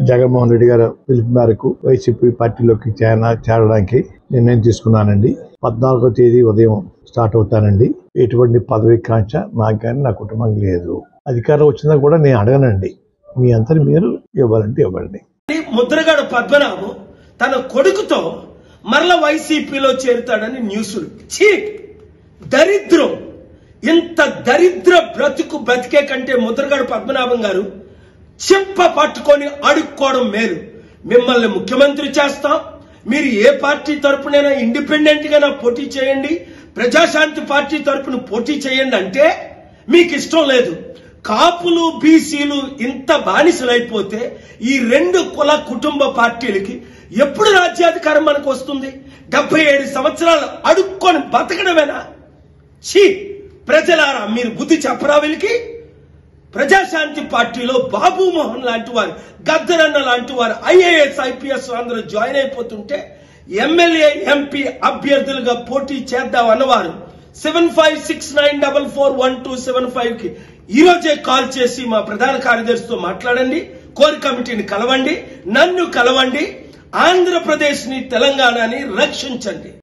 జగన్మోహన్ రెడ్డి గారు పిలుపు మేరకు వైసీపీ పార్టీలోకి చేర- చేరడానికి నిర్ణయం తీసుకున్నానండి పద్నాలుగో తేదీ ఉదయం స్టార్ట్ అవుతానండి ఎటువంటి పదవి కాంక్ష నాకు కానీ నా కుటుంబం లేదు అధికారం వచ్చినా కూడా నేను అడగనండి మీ అంతటి మీరు ఇవ్వాలంటే ఇవ్వండి ముద్రగడ పద్మనాభం తన కొడుకుతో మరల వైసీపీలో చేరుతాడని న్యూస్లు ఛీ దరిద్రం ఇంత దరిద్ర బ్రతుకు బ్రతికే కంటే ముద్రగడ పద్మనాభం గారు చెప్ప పట్టుకొని అడుక్కోవడం మేలు మిమ్మల్ని ముఖ్యమంత్రి చేస్తాం మీరు ఏ పార్టీ తరపునైనా ఇండిపెండెంట్ గా పోటీ చేయండి ప్రజాశాంతి పార్టీ తరపున పోటీ చేయండి అంటే మీకు ఇష్టం లేదు కాపులు బీసీలు ఇంత బానిసలైపోతే ఈ రెండు కుల కుటుంబ పార్టీలకి ఎప్పుడు రాజ్యాధికారం మనకు వస్తుంది డెబ్బై ఏడు సంవత్సరాలు అడుక్కొని బతకడమేనా ఛీ ప్రజలారా మీరు బుద్ధి చెప్పరా వీళ్ళకి ప్రజాశాంతి పార్టీలో బాబు మోహన్ లాంటి వారు గద్దరన్న లాంటి వారు ఐఏఎస్ ఐపీఎస్ అందరూ జాయిన్ అయిపోతుంటే ఎమ్మెల్యే ఎంపీ అభ్యర్థులుగా పోటీ చేద్దాం అన్నవారు seven five six nine double four one two seven five కి ఈ రోజే కాల్ చేసి మా ప్రధాన కార్యదర్శితో మాట్లాడండి కోర్ కమిటీని కలవండి నన్ను కలవండి ఆంధ్రప్రదేశ్ ని తెలంగాణని రక్షించండి